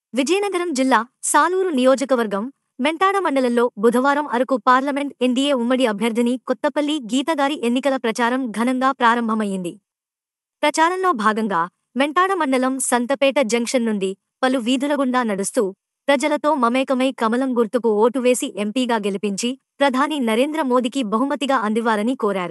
విజయనగరం జిల్లా సాలూరు నియోజకవర్గం మెంటాడ మండలంలో బుధవారం అరకు పార్లమెంట్ ఎన్డీఏ ఉమ్మడి అభ్యర్థిని కొత్తపల్లి గీతగారి ఎన్నికల ప్రచారం ఘనంగా ప్రారంభమయ్యింది ప్రచారంలో భాగంగా మెంటాడ మండలం సంతపేట జంక్షన్ నుండి పలు వీధుల గుండా నడుస్తూ ప్రజలతో మమేకమై కమలం గుర్తుకు ఓటు వేసి ఎంపీగా గెలిపించి ప్రధాని నరేంద్ర మోదీకి బహుమతిగా అందివ్వాలని కోరారు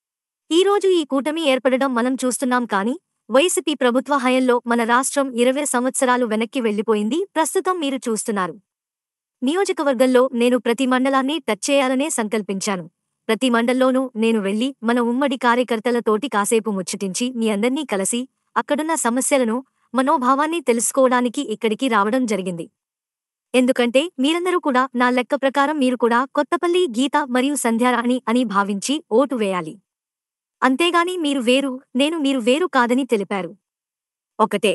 ఈ రోజు ఈ కూటమి ఏర్పడడం మనం చూస్తున్నాం కానీ వైసీపీ ప్రభుత్వ హయంలో మన రాష్ట్రం ఇరవై సంవత్సరాలు వెనక్కి వెళ్లిపోయింది ప్రస్తుతం మీరు చూస్తున్నారు నియోజకవర్గంలో నేను ప్రతి మండలాన్ని టచ్ చేయాలనే సంకల్పించాను ప్రతి మండల్లోనూ నేను వెళ్లి మన ఉమ్మడి కార్యకర్తలతోటి కాసేపు ముచ్చటించి మీ అందర్నీ కలిసి అక్కడున్న సమస్యలను మనోభావాన్ని తెలుసుకోవడానికి ఇక్కడికి రావడం జరిగింది ఎందుకంటే మీరందరూ కూడా నా లెక్క ప్రకారం మీరు కూడా కొత్తపల్లి గీత మరియు సంధ్యారాణి అని భావించి ఓటు వేయాలి అంతేగాని మీరు వేరు నేను మీరు వేరు కాదని తెలిపారు ఒకటే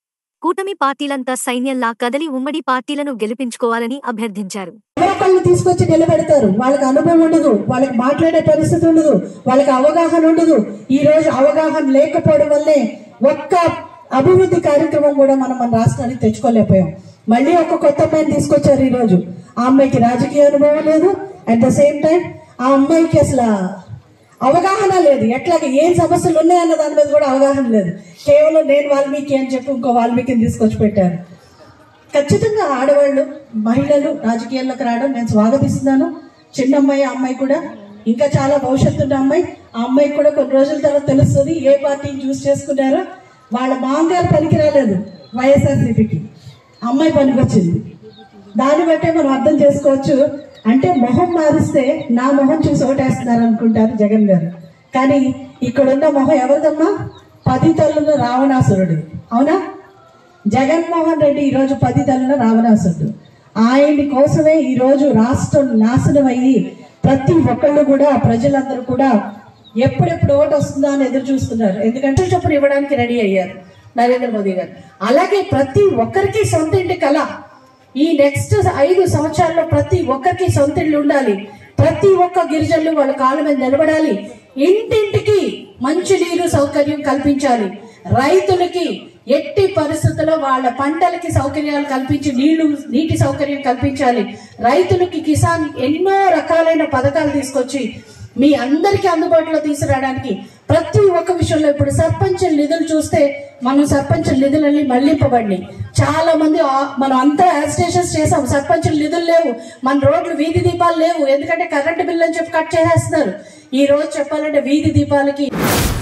కూటమి పార్టీలంతా సైన్యంలా కదలి ఉమ్మడి పార్టీలను గెలిపించుకోవాలని అభ్యర్థించారు ఎవరొకళ్ళని తీసుకొచ్చి నిలబెడతారు వాళ్ళకి అనుభవం ఉండదు వాళ్ళకి మాట్లాడే పరిస్థితి ఉండదు వాళ్ళకి అవగాహన ఉండదు ఈ రోజు అవగాహన లేకపోవడం వల్లే ఒక్క అభివృద్ధి కార్యక్రమం కూడా మనం మన రాష్ట్రానికి తెచ్చుకోలేకపోయాం మళ్ళీ ఒక కొత్త అమ్మాయిని తీసుకొచ్చారు ఈ రోజు ఆ అమ్మాయికి రాజకీయ అనుభవం లేదు అట్ ద సేమ్ టైం ఆ అమ్మాయికి అసలు అవగాహన లేదు ఎట్లాగ ఏం సమస్యలు ఉన్నాయన్న దాని మీద కూడా అవగాహన లేదు కేవలం నేను వాల్మీకి అని చెప్పి ఇంకో వాల్మీకిని తీసుకొచ్చి పెట్టారు ఖచ్చితంగా ఆడవాళ్ళు మహిళలు రాజకీయాల్లోకి రావడం నేను స్వాగతిస్తున్నాను చిన్న అమ్మాయి ఆ అమ్మాయి కూడా ఇంకా చాలా భవిష్యత్తు ఉన్న అమ్మాయి ఆ అమ్మాయికి కూడా కొన్ని రోజుల తర్వాత తెలుస్తుంది ఏ పార్టీని చూస్ చేసుకున్నారో వాళ్ళ మామగారు పనికి రాలేదు వైఎస్ఆర్సీపీకి అమ్మాయి పనికొచ్చింది దాన్ని బట్టే మనం అర్థం చేసుకోవచ్చు అంటే మొహం మారిస్తే నా మొహం చూసి ఓటేస్తున్నారు అనుకుంటారు జగన్ గారు కానీ ఇక్కడున్న మొహం ఎవరిదమ్మా పది తల్లున్న రావణాసురుడు అవునా జగన్మోహన్ రెడ్డి ఈరోజు పది తల్లున రావణాసురుడు ఆయన్ని కోసమే ఈరోజు రాష్ట్రం నాశనం అయ్యి ప్రతి ఒక్కళ్ళు కూడా ప్రజలందరూ కూడా ఎప్పుడెప్పుడు ఓటు వస్తుందా అని ఎదురు చూస్తున్నారు ఎందుకంటే చొప్పున ఇవ్వడానికి రెడీ అయ్యారు నరేంద్ర మోదీ గారు అలాగే ప్రతి ఒక్కరికి సొంత ఇంటి కళ ఈ నెక్స్ట్ ఐదు సంవత్సరాల్లో ప్రతి ఒక్కరికి సొంత ఇల్లు ఉండాలి ప్రతి ఒక్క గిరిజనులు వాళ్ళ కాళ్ళ మీద నిలబడాలి ఇంటింటికి మంచి నీరు సౌకర్యం కల్పించాలి రైతులకి ఎట్టి పరిస్థితుల్లో వాళ్ళ పంటలకి సౌకర్యాలు కల్పించి నీళ్లు నీటి సౌకర్యం కల్పించాలి రైతులకి కిసాన్ ఎన్నో రకాలైన పథకాలు తీసుకొచ్చి మీ అందరికీ అందుబాటులో తీసుకురావడానికి ప్రతి ఒక్క విషయంలో ఇప్పుడు సర్పంచ్ నిధులు చూస్తే మనం సర్పంచ్ నిధులన్నీ మళ్లింపబడి చాలా మంది ఆ- మనం అంతా యాజిటేషన్స్ చేసాం సర్పంచ్ నిధులు లేవు మన రోడ్లు వీధి దీపాలు లేవు ఎందుకంటే కరెంటు బిల్లు అని చెప్పి కట్ చేసేస్తున్నారు ఈ రోజు చెప్పాలంటే వీధి దీపాలకి